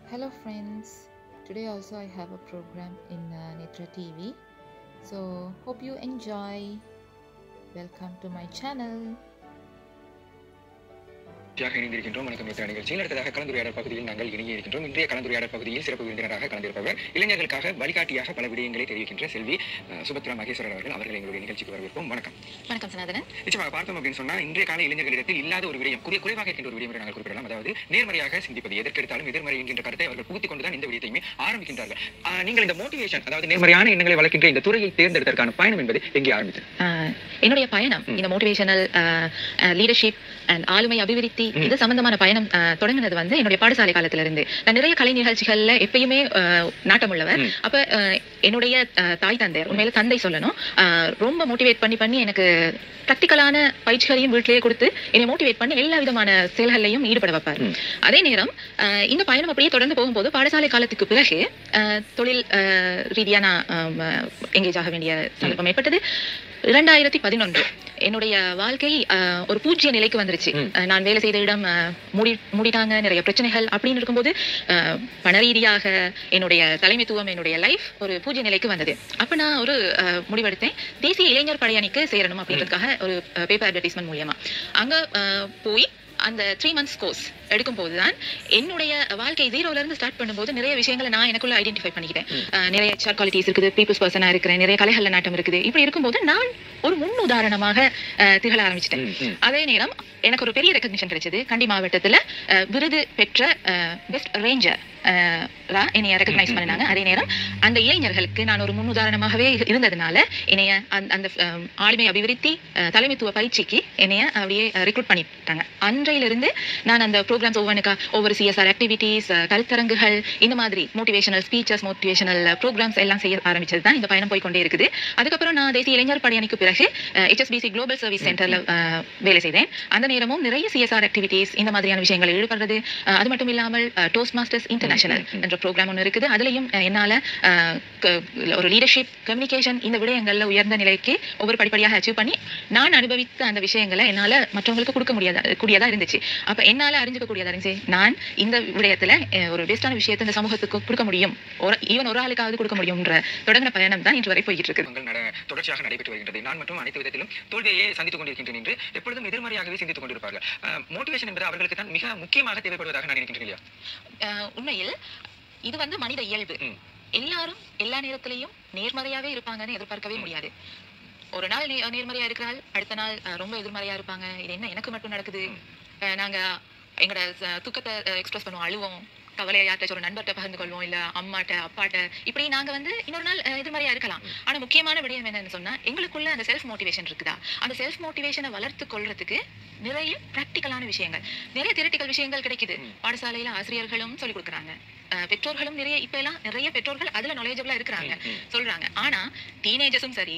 Hello, friends. Today also I have a program in uh, Netra TV. So, hope you enjoy. Welcome to my channel. தியாக இணைந்திருக்கின்றோம் வணக்கம் மித்திர நிகழ்ச்சியில் அடுத்ததாக கலந்துரையாடல் பகுதியில் நாங்கள் இணைய இருக்கின்றோம் இன்றைய கலந்துரையாடல் பகுதியில் சிறப்பு விருந்தினராக கலந்திருப்பவர் இளைஞர்களுக்காக வழிகாட்டியாக பல விடயங்களை தெரிவிக்கின்ற செல்வி அஹ், சுபத்ரா மகேஸ்வரர் அவர்கள் அவர்கள் எங்களுடைய நிகழ்ச்சிக்கு வரவேற்போம் வணக்கம் வணக்கம் சனாதனன் நிச்சயமாக பார்த்தோம் அப்படின்னு சொன்னா இன்றைய கால இளைஞர்களிடத்தில் இல்லாத ஒரு விடயம் குறை- குறைவாக இருக்கின்ற ஒரு விடயம் என்று நாங்கள் குறிப்பிடலாம் அதாவது நேர்மறையாக சிந்திப்பது எதற்கெடுத்தாலும் எதிர்மறை என்கின்ற கருத்தை அவர்கள் புகுத்திக் கொண்டுதான் இந்த விடயத்தையுமே ஆரம்பிக்கின்றார்கள் அஹ், நீங்கள் இந்த மோட்டிவேஷன் அதாவது நேர்மறையான எண்ணங்களை வளர்க்கின்ற இந்த துறையை தேர்ந்தெடுத்ததற்கான பயணம் என்பது எங்கே ஆரம்பித்தது ஆஹ் என்னுடைய பயணம் இந்த மோட்டிவேஷனல் லீடர்ஷிப் அண்ட் ஆளுமை அபிவிருத்தி இது சம்பந்தமான பயணம் ஆஹ் தொடங்குனது வந்து என்னுடைய பாடசாலை காலத்துல இருந்து நான் நிறைய கலை நிகழ்ச்சிகள்ல எப்பயுமே ஆஹ் நாட்டமுள்ளவர் ம். அப்ப ஆஹ் என்னுடைய ஆஹ் தாய் தந்தையர் உண்மையில தந்தை சொல்லணும் ஆஹ் ரொம்ப மோட்டிவேட் பண்ணி பண்ணி எனக்கு ப்ராக்டிக்கலான பயிற்சிகளையும் வீட்டிலேயே கொடுத்து என்னை மோட்டிவேட் பண்ணி எல்லா விதமான செயல்களையும் ஈடுபட வைப்பார் ம். அதே நேரம் ஆஹ் இந்த பயணம் அப்படியே தொடர்ந்து போகும்போது பாடசாலை காலத்துக்கு பிறகு ஆஹ் தொழில் ஆஹ் ரீதியா நான் எங்கேஜ் ஆக வேண்டிய சந்தர்ப்பம் ஏற்பட்டது இரண்டாயிரத்தி பதினொன்று என்னுடைய வாழ்க்கை ஆஹ், ஒரு பூஜ்ய நிலைக்கு வந்துருச்சு ம். ஆஹ், நான் வேலை செய்த இடம் ஆஹ், மூடி மூடிட்டாங்க நிறைய பிரச்சனைகள் அப்படின்னு இருக்கும்போது ஆஹ், பண ரீதியாக என்னுடைய தலைமைத்துவம் என்னுடைய லைஃப் ஒரு பூஜ்ய நிலைக்கு வந்தது அப்ப நான் ஒரு ஆஹ், முடிவெடுத்தேன் தேசிய இளைஞர் படையணிக்கு சேரணும் அப்படின்றதுக்காக ஒரு பேப்பர் அட்வர்டைஸ்மெண்ட் மூலியமா அங்க ஆஹ், போய் அந்த த்ரீ மந்த்ஸ் கோர்ஸ் எடுக்கும் போதுதான் என்னுடைய வாழ்க்கை ஜீரோல இருந்து ஸ்டார்ட் பண்ணும்போது நிறைய விஷயங்களை நான் எனக்குள்ள ஐடென்டிஃபை பண்ணிக்கிட்டேன் ஆஹ் நிறைய ஹெச்ஆர் குவாலிட்டிஸ் இருக்குது பீப்புள்ஸ் பர்சனா இருக்கிறேன் நிறைய கலைகள்ல நாட்டம் இருக்குது இப்படி இருக்கும்போது நான் ஒரு முன் உதாரணமாக ஆஹ் திகழ ஆரம்பிச்சிட்டேன் ம், ம். அதே நேரம் எனக்கு ஒரு பெரிய ரெக்கக்னிஷன் கிடைச்சது கண்டி மாவட்டத்துல ஆஹ் விருது பெற்ற பெஸ்ட் ரேஞ்சர் என்னைய ரெக்கக்னைஸ் பண்ணினாங்க அதே நேரம் அந்த இளைஞர்களுக்கு நான் ஒரு முன் உதாரணமாகவே இரு- இருந்ததுனால என்னைய அந்த- அந்த ஆஹ், ஆளுமை அபிவிருத்தி ஆஹ், தலைமைத்துவ பயிற்சிக்கு என்னைய அப்படியே ரெக்ரூட் பண்ணிட்டாங்க அன்றையிலிருந்து நான் அந்த ப்ரோக்ராம்ஸ் ஒவ்வொன்றுக்கா ஒவ்வொரு சிஎஸ்ஆர் ஆக்டிவிட்டீஸ் கருத்தரங்குகள் இந்த மாதிரி மோட்டிவேஷனல் ஸ்பீச்சஸ் மோட்டிவேஷனல் ப்ரோக்ராம்ஸ் எல்லாம் செய்ய ஆரம்பிச்சது தான் இந்த பயணம் போய் கொண்டே இருக்குது அதுக்கப்புறம் நான் தேசிய இளைஞர் படையணிக்கு பிறகு ஹெச்எஸ்பிசி குளோபல் சர்வீஸ் சென்டர்ல வேலை செய்தேன் அந்த நேரமும் நிறைய சிஎஸ்ஆர் ஆக்டிவிட்டீஸ் இந்த மாதிரியான விஷயங்கள் ஈடுபடுறது அஹ், அது மட்டும் இல்லாமல் டோஸ்ட் மாஸ்டர்ஸ் இன்டர்நேஷனல் ம், ம். என்ற ப்ரோக்ராம் ஒன்று இருக்குது அதுலயும் அஹ், என்னால அஹ், க- ஒரு லீடர்ஷிப் கம்யூனிகேஷன் இந்த விடயங்கள்ல உயர்ந்த நிலைக்கு ஒவ்வொரு படிப்படியாக அச்சீவ் பண்ணி நான் அனுபவித்த அந்த விஷயங்களை என்னால மற்றவங்களுக்கு கொடுக்க முடியாத கூடியதா இருந்துச்சு அப்ப என்னால அறிஞ்சுக்க கூடியதா இருந்துச்சு நான் இந்த விடயத்துல அஹ், ஒரு பெஸ்டான விஷயத்தை இந்த சமூகத்துக்கு கொடுக்க முடியும் ஒரு ஈவன் ஒரு ஆளுக்காவது கொடுக்க முடியும்ன்ற தொடங்கின பயணம் தான் இன்று வரை போய்கிட்டு இருக்கு உங்கள் நட தொடர்ச்சியாக நடைபெற்று வருகின்றது நான் மட்டும் அனைத்து விதத்திலும் தோல்வியையே சந்தித்துக் கொண்டிருக்கின்றேன் என்று எப்பொழுதும் எதிர்மறையாகவே சிந்தித்துக் கொண்டிருப்பார்கள் மோட்டிவேஷன் என்பது அவர்களுக்கு தான் மிக முக்கியமாக தேவைப்படுவதாக நான் நினைக்கின்றேன் இல்லையா அஹ் உண்மையில் இது வந்து மனித இயல்பு ம். எல்லாரும் எல்லா நேரத்திலையும் நேர்மறையாவே இருப்பாங்கன்னு எதிர்பார்க்கவே முடியாது ஒரு நாள் நே- நேர்மறையா இருக்கிறாள் அடுத்த நாள் அஹ், ரொம்ப எதிர்மறையா இருப்பாங்க இது என்ன எனக்கு மட்டும் நடக்குது ம். அஹ், நாங்க எங்களோட ச- துக்கத்தை எக்ஸ்பிரஸ் பண்ணுவோம் அழுவோம் கவலையை யார்கிட்ட ஒரு நண்பர்கிட்ட பகிர்ந்து கொள்வோம் இல்ல அம்மாட்ட அப்பாட்ட இப்படி நாங்க வந்து இன்னொரு நாள் அஹ், எதிர்மறையா இருக்கலாம் ஆனா முக்கியமான விடயம் என்னன்னு சொன்னா எங்களுக்குள்ள அந்த செல்ஃப் மோட்டிவேஷன் இருக்குதா அந்த செல்ஃப் மோட்டிவேஷனை வளர்த்து கொள்றதுக்கு நிறைய பிராக்டிக்கலான விஷயங்கள் நிறைய தியரிட்டிக்கல் விஷயங்கள் கிடைக்குது ம். பாடசாலையில ஆசிரியர்களும் சொல்லிக் கொடுக்குறாங்க அஹ் பெற்றோர்களும் நிறைய இப்ப எல்லாம் நிறைய பெற்றோர்கள் அதுல knowledgeable-ஆ இருக்கிறாங்க ம், ம். சொல்றாங்க ஆனா டீனேஜர்ஸும் சரி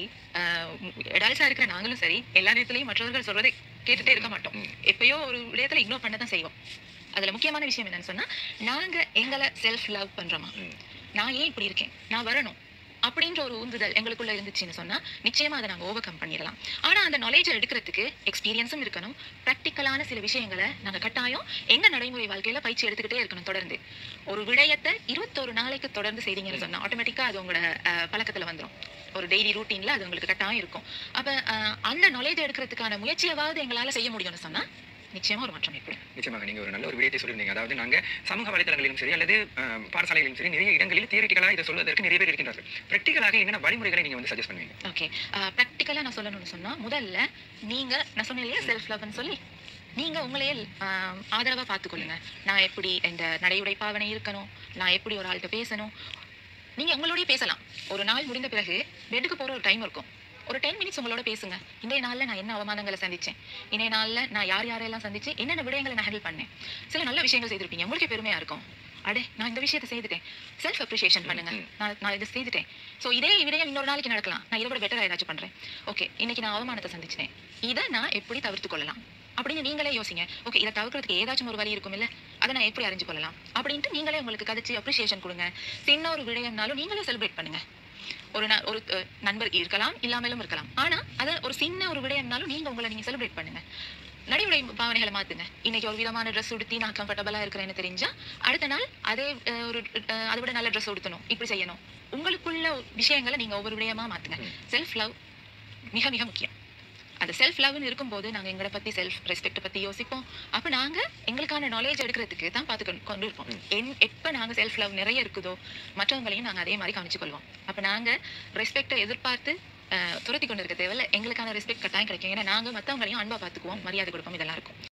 எடால்ஸா இருக்கிற நாங்களும் சரி எல்லா நேரத்திலையும் மற்றவர்கள் சொல்றதை கேட்டுட்டே இருக்க மாட்டோம் ம். எப்பயோ ஒரு விடயத்துல இக்னோர் பண்ண தான் செய்வோம் அதுல முக்கியமான விஷயம் என்னன்னு சொன்னா நாங்க எங்களை செல்ஃப் லவ் பண்றோமா ம். நான் ஏன் இப்படி இருக்கேன் நான் வரணும் அப்படின்ற ஒரு உந்துதல் எங்களுக்குள்ள இருந்துச்சுன்னு சொன்னா நிச்சயமா அதை நாங்க ஓவர் கம் பண்ணிடலாம் ஆனா அந்த நாலேஜை எடுக்கிறதுக்கு எக்ஸ்பீரியன்ஸும் இருக்கணும் ப்ராக்டிக்கலான சில விஷயங்களை நாங்க கட்டாயம் எங்க நடைமுறை வாழ்க்கையில பயிற்சி எடுத்துக்கிட்டே இருக்கணும் தொடர்ந்து ஒரு விடயத்தை இருபத்தொரு நாளைக்கு தொடர்ந்து செய்தீங்கன்னு சொன்னா ஆட்டோமேட்டிக்கா அது உங்களோட அஹ், பழக்கத்துல வந்துரும் ஒரு டெய்லி ரூட்டீன்ல அது உங்களுக்கு கட்டாயம் இருக்கும் அப்ப அஹ், அந்த நாலேஜ் எடுக்கிறதுக்கான முயற்சியாவது எங்களால செய்ய முடியும்னு சொன்னா நிச்சயமா ஒரு மாற்றம் ஏற்படும் நிச்சயமாக நீங்க ஒரு நல்ல ஒரு விடயத்தை சொல்லியிருந்தீங்க அதாவது நாங்க சமூக வலைதளங்களிலும் சரி அல்லது அஹ், பாடசாலைகளிலும் சரி நிறைய இடங்களில் தியரிட்டிக்கலாக இதை சொல்வதற்கு நிறைய பேர் இருக்கின்றார்கள் பிராக்டிக்கலாக என்னென்ன வழிமுறைகளை நீங்க வந்து சஜஸ்ட் பண்ணுவீங்க ஓகே ப்ராக்டிக்கலாக நான் சொல்லணும்னு சொன்னா முதல்ல நீங்க நான் சொன்னேன் இல்லையா செல்ஃப் லவ்னு சொல்லி நீங்க உங்களையே ஆஹ், ஆதரவா பார்த்துக்கொள்ளுங்க நான் எப்படி இந்த நடையுடை பாவனை இருக்கணும் நான் எப்படி ஒரு ஆள்கிட்ட பேசணும் நீங்க உங்களோடய பேசலாம் ஒரு நாள் முடிந்த பிறகு பெட்டுக்கு போற ஒரு டைம் இருக்கும் ஒரு டென் மினிட்ஸ் உங்களோட பேசுங்க இன்றைய நாள்ல நான் என்ன அவமானங்களை சந்திச்சேன் இன்றைய நாள்ல நான் யார் யாரெல்லாம் சந்திச்சு என்னென்ன விடயங்களை நான் ஹேண்டில் பண்ணேன் சில நல்ல விஷயங்கள் செய்திருப்பீங்க உங்களுக்கு பெருமையா இருக்கும் அடே நான் இந்த விஷயத்தை செய்துட்டேன் செல்ஃப் அப்ரிஷியேஷன் பண்ணுங்க ம். நான் நான் இதை செய்துட்டேன் ஸோ இதே விடயம் இன்னொரு நாளைக்கு நடக்கலாம் நான் இதை விட பெட்டராக ஏதாச்சும் பண்றேன் ஓகே இன்னைக்கு நான் அவமானத்தை சந்திச்சிட்டேன் இதை நான் எப்படி தவிர்த்து கொள்ளலாம் அப்படின்னு நீங்களே யோசிங்க ஓகே இதை தவிர்க்கிறதுக்கு ஏதாச்சும் ஒரு வழி இருக்கும் இல்ல அதை நான் எப்படி அறிஞ்சு கொள்ளலாம் அப்படின்ட்டு நீங்களே உங்களுக்கு கதைச்சு அப்ரிஷியேஷன் கொடுங்க சின்ன ஒரு விடயம்னாலும் நீங்களே செலிப்ரேட் பண்ணுங்க ஒரு ந- ஒரு அஹ், நண்பர் இருக்கலாம் இல்லாமலும் இருக்கலாம் ஆனா அதை ஒரு சின்ன ஒரு விடயம்னாலும் நீங்க உங்களை நீங்க செலிப்ரேட் பண்ணுங்க நடைமுறை பாவனைகளை மாத்துங்க இன்னைக்கு ஒரு விதமான ட்ரெஸ் உடுத்தி நான் கம்ஃபர்டபுளா இருக்கிறேன்னு தெரிஞ்சா அடுத்த நாள் அதே அஹ், ஒரு அஹ், அதை விட நல்ல ட்ரெஸ் உடுத்தணும் இப்படி செய்யணும் உங்களுக்குள்ள விஷயங்களை நீங்க ஒவ்வொரு விடயமா மாத்துங்க செல்ஃப் லவ் மிக மிக முக்கியம் அந்த செல்ஃப் லவ்னு இருக்கும்போது நாங்க எங்களை பத்தி செல்ஃப் ரெஸ்பெக்ட் பத்தி யோசிப்போம் அப்ப நாங்க எங்களுக்கான நாலேஜ் எடுக்கிறதுக்கு தான் பார்த்து கொண்டு- கொண்டு இருப்போம் என் எப்ப நாங்க செல்ஃப் லவ் நிறைய இருக்குதோ மற்றவங்களையும் நாங்க அதே மாதிரி கவனிச்சு கொள்வோம் அப்ப நாங்க ரெஸ்பெக்டை எதிர்பார்த்து அஹ், துரத்தி கொண்டு இருக்க தேவையில்ல எங்களுக்கான ரெஸ்பெக்ட் கட்டாயம் கிடைக்கும் ஏன்னா நாங்க மத்தவங்களையும் அன்பா பார்த்துக்குவோம் மரியாதை கொடுப்போம் இதெல்லாம் இருக்கும்